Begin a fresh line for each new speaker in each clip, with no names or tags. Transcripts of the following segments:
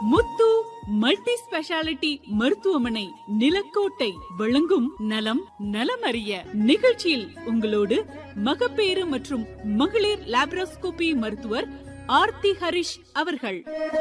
முத்து multi speciality மருத்துவமனை நிலக்கோட்டை வழங்கும் நலம் நலமறிய நிகழ்ச்சியில் உங்களோடு மகப்பேறு மற்றும் மகளிர் லாப்ரோஸ்கோபி மருத்துவர் ஆர்த்தி ஹரிஷ் அவர்கள்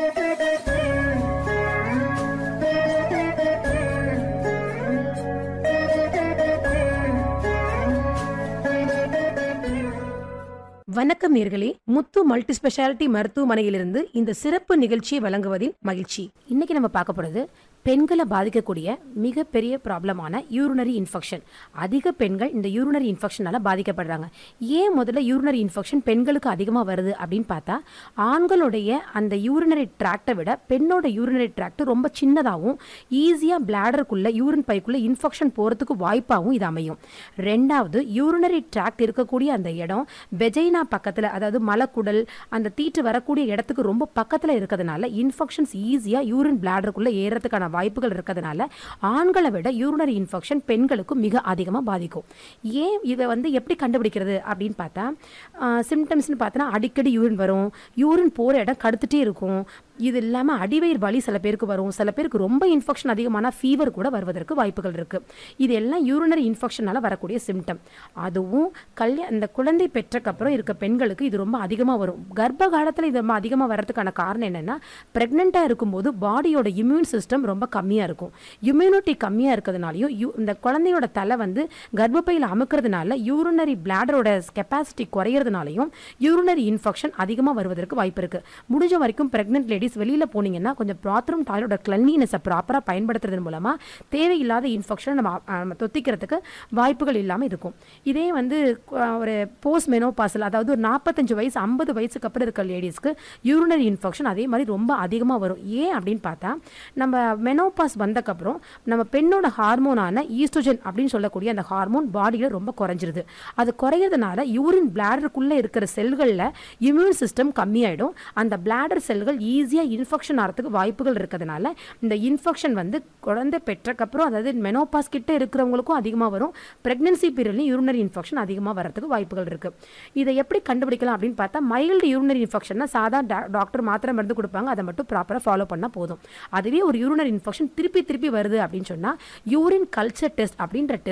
வணக்கம் நேர்களே முத்து மல்டி ஸ்பெஷாலிட்டி மருத்துவமனையிலிருந்து இந்த சிறப்பு நிகழ்ச்சியை வழங்குவதில் மகிழ்ச்சி இன்னைக்கு நம்ம பார்க்க போறது பெண்களை பாதிக்கக்கூடிய மிகப்பெரிய ப்ராப்ளமான யூரினரி இன்ஃபெக்ஷன் அதிக பெண்கள் இந்த யூரினரி இன்ஃபெக்ஷனால பாதிக்கப்படுறாங்க ஏன் முதல்ல யூரினரி இன்ஃபெக்ஷன் பெண்களுக்கு அதிகமாக வருது அப்படின்னு பார்த்தா ஆண்களுடைய அந்த யூரினரி ட்ராக்டை விட பெண்ணோட யூரினரி ட்ராக்ட் ரொம்ப சின்னதாகவும் ஈஸியாக பிளாடருக்குள்ள யூரின் பைக்குள்ள இன்ஃபெக்ஷன் போகிறதுக்கு வாய்ப்பாகவும் இது அமையும் ரெண்டாவது யூரினரி ட்ராக்ட் இருக்கக்கூடிய அந்த இடம் வெஜைனா பக்கத்தில் அதாவது மலக்குடல் அந்த தீட்டு வரக்கூடிய இடத்துக்கு ரொம்ப பக்கத்தில் இருக்கிறதுனால இன்ஃபெக்ஷன்ஸ் ஈஸியாக யூரின் பிளாடருக்குள்ளே ஏறதுக்கான வாய்ப்புகள் இருக்கிறதுனால ஆண்களை விட யூரினரி இன்ஃபெக்ஷன் பெண்களுக்கு மிக அதிகமாக பாதிக்கும் ஏன் இதை வந்து எப்படி கண்டுபிடிக்கிறது அப்படின்னு பார்த்தா சிம்டம்ஸ்னு பார்த்தோன்னா அடிக்கடி யூரின் வரும் யூரின் போகிற இடம் கடுத்துட்டே இருக்கும் இது இல்லாமல் அடிவயிறு வலி சில பேருக்கு வரும் சில பேருக்கு ரொம்ப இன்ஃபெக்ஷன் அதிகமான ஃபீவர் கூட வருவதற்கு வாய்ப்புகள் இருக்குது இது எல்லாம் யூரினரி இன்ஃபெக்ஷனால் வரக்கூடிய சிம்டம் அதுவும் கல்யா இந்த குழந்தை பெற்றக்கப்புறம் இருக்க பெண்களுக்கு இது ரொம்ப அதிகமாக வரும் கர்ப்ப காலத்தில் இது ரொம்ப அதிகமாக வர்றதுக்கான காரணம் என்னென்னா ப்ரெக்னெண்ட்டாக இருக்கும்போது பாடியோட இம்யூன் சிஸ்டம் ரொம்ப கம்மியாக இருக்கும் இம்யூனிட்டி கம்மியாக இருக்கிறதுனாலையும் யூ இந்த குழந்தையோட தலை வந்து கர்ப்பப்பையில் அமுக்கிறதுனால யூரினரி பிளாடரோட கெப்பாசிட்டி குறையிறதுனாலையும் யூரினரி இன்ஃபெக்ஷன் அதிகமாக வருவதற்கு வாய்ப்பு இருக்குது முடிஞ்ச வரைக்கும் ப்ரெக்னென்ட் லேடிஸ் வெளியில் போனீங்கன்னா கொஞ்சம் பாத்ரூம் டாய்லோட கிளன்லினஸை ப்ராப்பராக பயன்படுத்துறது மூலமாக தேவையில்லாத இன்ஃபெக்ஷன் நம்ம அ, நம்ம தொத்திக்கிறதுக்கு வாய்ப்புகள் இல்லாமல் இருக்கும் இதே வந்து அஹ், ஒரு போஸ்ட் மெனோபாஸில் அதாவது ஒரு நாற்பத்தஞ்சு வயசு ஐம்பது வயசுக்கு அப்புறம் இருக்க லேடிஸ்க்கு யூரினரி இன்ஃபெக்ஷன் அதே மாதிரி ரொம்ப அதிகமாக வரும் ஏன் அப்படின்னு பார்த்தா நம்ம மெனோபாஸ் வந்தக்கப்புறம் நம்ம பெண்ணோட ஹார்மோனான ஈஸ்ட்ரோஜன் அப்படின்னு சொல்லக்கூடிய அந்த ஹார்மோன் பாடியில் ரொம்ப குறைஞ்சிருது அது குறையிறதுனால யூரின் பிளாடருக்குள்ளே இருக்கிற செல்களில் இம்யூன் சிஸ்டம் கம்மியாயிடும் அந்த பிளாடர் செல்கள் ஈஸியாக இன்ஃபெக்ஷன் ஆகிறதுக்கு வாய்ப்புகள் இருக்கிறதுனால இந்த இன்ஃபெக்ஷன் வந்து குழந்தை பெற்றக்கப்புறம் அதாவது மெனோபாஸ் கிட்ட இருக்கிறவங்களுக்கும் அதிகமாக வரும் ப்ரெக்னன்சி பீரியட்லையும் யூரினரி இன்ஃபெக்ஷன் அதிகமாக வரதுக்கு வாய்ப்புகள் இருக்குது இதை எப்படி கண்டுபிடிக்கலாம் அப்படின்னு பார்த்தா மைல்டு யூரினரி இன்ஃபெக்ஷன்னா சாதா டா- டாக்டர் மாத்திரை மருந்து கொடுப்பாங்க அதை மட்டும் ப்ராப்பராக ஃபாலோ பண்ணால் போதும் அதுவே ஒரு யூரினரி இன்ஃபெக்ஷன் திருப்பி திருப்பி வருது அப்படின்னு சொன்னால் யூரின் கல்ச்சர் டெஸ்ட் அப்படின்ற டெஸ்ட்